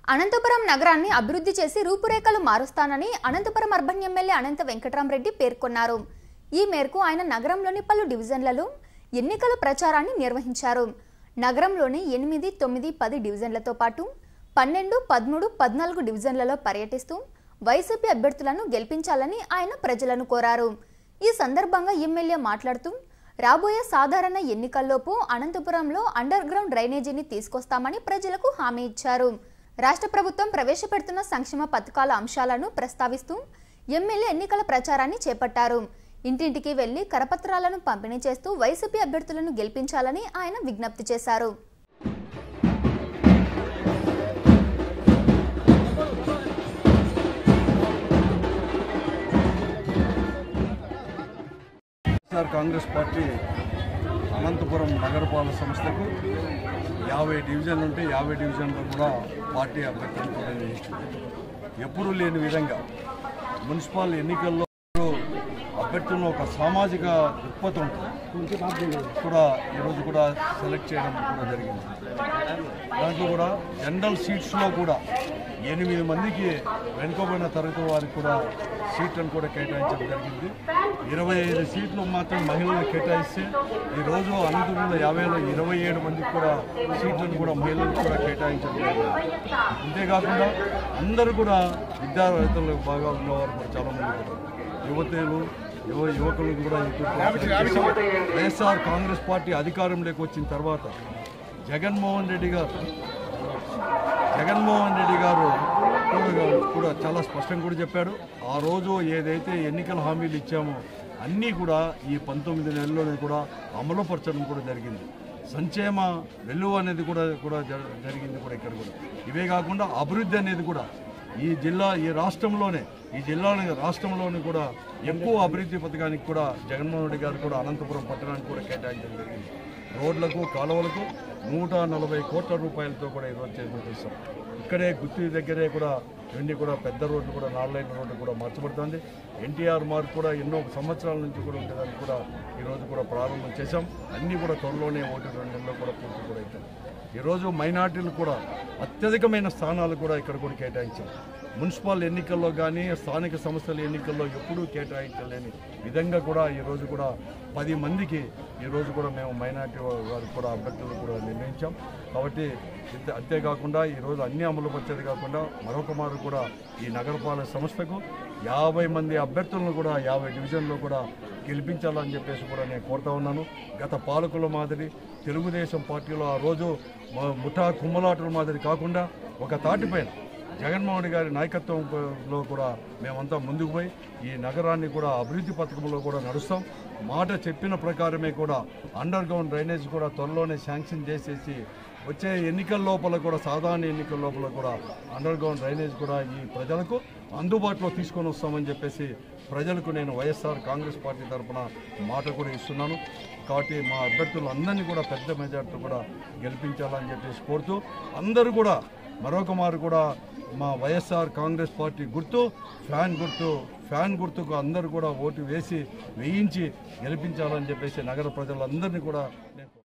అనంతపురం నగరాన్ని అభివృద్ధి చేసి రూపురేఖలు మారుస్తానని అనంతపురం అర్బన్ ఎమ్మెల్యే అనంత వెంకటరామరెడ్డి పేర్కొన్నారు ఈ మేరకు ఆయన నగరంలోని పలు డివిజన్లలో ఎన్నికల ప్రచారాన్ని నిర్వహించారు నగరంలోని ఎనిమిది తొమ్మిది పది డివిజన్లతో పాటు పన్నెండు పదమూడు పద్నాలుగు డివిజన్లలో పర్యటిస్తూ వైసీపీ అభ్యర్థులను గెలిపించాలని ఆయన ప్రజలను కోరారు ఈ సందర్భంగా ఎమ్మెల్యే మాట్లాడుతూ రాబోయే సాధారణ ఎన్నికల్లోపు అనంతపురంలో అండర్ గ్రౌండ్ డ్రైనేజీని తీసుకొస్తామని ప్రజలకు హామీ ఇచ్చారు రాష్ట్ర ప్రభుత్వం ప్రవేశపెడుతున్న సంక్షేమ పథకాల అంశాలను ప్రస్తావిస్తూ ఎమ్మెల్యే ఎన్నికల ప్రచారాన్ని చేపట్టారు ఇంటింటికి వెళ్లి కరపత్రాలను పంపిణీ చేస్తూ వైసీపీ అభ్యర్థులను గెలిపించాలని ఆయన విజ్ఞప్తి చేశారు వైఎస్ఆర్ కాంగ్రెస్ పార్టీ అనంతపురం నగరపాలక సంస్థకు యాభై డివిజన్లు ఉంటే యాభై డివిజన్లో కూడా పార్టీ అభ్యర్థులు కూడా నియమించింది ఎప్పుడూ లేని విధంగా మున్సిపల్ ఎన్నికల్లో అభ్యర్థులను ఒక సామాజిక దృక్పథం కూడా ఈరోజు కూడా సెలెక్ట్ చేయడం కూడా జరిగింది దాంట్లో కూడా జనరల్ సీట్స్లో కూడా ఎనిమిది మందికి వెనుకబడిన తరగతి వారికి కూడా సీట్లను కూడా కేటాయించడం జరిగింది ఇరవై ఐదు సీట్లు మాత్రం మహిళలకు కేటాయిస్తే ఈరోజు అనంతపురంలో యాభైలో ఇరవై ఏడు మందికి కూడా సీట్లను కూడా మహిళలకు కూడా కేటాయించడం జరిగింది అంతేకాకుండా అందరూ కూడా విద్యావేత్తలు బాగా ఉన్నవారు కూడా చాలామంది కూడా యువతలు యువ యువకులను కూడా ఎక్కువ వైఎస్ఆర్ కాంగ్రెస్ పార్టీ అధికారంలోకి వచ్చిన తర్వాత జగన్మోహన్ రెడ్డి గారు జగన్మోహన్ రెడ్డి గారు కూడా కూడా చాలా స్పష్టంగా కూడా చెప్పాడు ఆ రోజు ఏదైతే ఎన్నికల హామీలు ఇచ్చామో అన్నీ కూడా ఈ పంతొమ్మిది నెలల్లోనే కూడా అమలుపరచడం కూడా జరిగింది సంక్షేమ వెలువ అనేది కూడా కూడా జర- జరిగింది కూడా ఇక్కడ కూడా ఇవే కాకుండా అభివృద్ధి అనేది కూడా ఈ జిల్లా ఈ రాష్ట్రంలోనే ఈ జిల్లాలో రాష్ట్రంలోని కూడా ఎక్కువ అభివృద్ధి పథకానికి కూడా జగన్మోహన్ రెడ్డి గారు కూడా అనంతపురం పట్టణానికి కూడా కేటాయించడం జరిగింది రోడ్లకు కాలువలకు నూట నలభై కోట్ల రూపాయలతో కూడా ఈరోజు చేపట్టిస్తాం ఇక్కడే గుత్తి దగ్గరే కూడా ఇవన్నీ కూడా పెద్ద రోడ్లు కూడా నాలుగు లైన్ రోడ్డు కూడా మార్చబడుతుంది ఎన్టీఆర్ మార్క్ కూడా ఎన్నో సంవత్సరాల నుంచి కూడా ఉండేదానికి కూడా ఈరోజు కూడా ప్రారంభం చేశాం అన్నీ కూడా త్వరలోనే ఒకటి రెండు నెలల్లో కూడా పూర్తి కూడా అవుతుంది ఈరోజు మైనార్టీలు కూడా అత్యధికమైన స్థానాలు కూడా ఇక్కడ కూడా కేటాయించాం మున్సిపల్ ఎన్నికల్లో కానీ స్థానిక సంస్థల ఎన్నికల్లో ఎప్పుడూ కేటాయించలేని విధంగా కూడా ఈరోజు కూడా పది మందికి ఈరోజు కూడా మేము మైనార్టీ వారికి కూడా అభ్యర్థులు కూడా నిర్ణయించాం కాబట్టి ఇంత- అంతేకాకుండా ఈరోజు అన్ని అమలు పరిచేది కాకుండా మరొక మారు కూడా ఈ నగరపాలక సంస్థకు యాభై మంది అభ్యర్థులను కూడా యాభై డివిజన్లో కూడా గెలిపించాలని చెప్పేసి కూడా నేను కోరుతా ఉన్నాను గత పాలకుల మాదిరి తెలుగుదేశం పార్టీలో ఆ రోజు మ- ముఠా కుమ్మలాటల మాదిరి కాకుండా ఒక తాటిపైన జగన్మోహన్ రెడ్డి గారి నాయకత్వంలో కూడా మేమంతా ముందుకు పోయి ఈ నగరాన్ని కూడా అభివృద్ధి పథకంలో కూడా నడుస్తాం మాట చెప్పిన ప్రకారమే కూడా అండర్ గ్రౌండ్ డ్రైనేజ్ కూడా త్వరలోనే శాంక్షన్ చేసేసి వచ్చే ఎన్నికల లోపల కూడా సాధారణ ఎన్నికల లోపల కూడా అండర్ గ్రౌండ్ డ్రైనేజ్ కూడా ఈ ప్రజలకు అందుబాటులో తీసుకొని వస్తామని చెప్పేసి ప్రజలకు నేను వైఎస్ఆర్ కాంగ్రెస్ పార్టీ తరఫున మాట కూడా ఇస్తున్నాను కాబట్టి మా అభ్యర్థులు అందరినీ కూడా పెద్ద మెజార్టీతో కూడా గెలిపించాలని చెప్పేసి కోరుతూ అందరూ కూడా మరొక మారు కూడా మా వైఎస్ఆర్ కాంగ్రెస్ పార్టీ గుర్తు ఫ్యాన్ గుర్తు ఫ్యాన్ గుర్తుకు అందరూ కూడా ఓటు వేసి వేయించి గెలిపించాలని చెప్పేసి నగర ప్రజలందరినీ కూడా నేను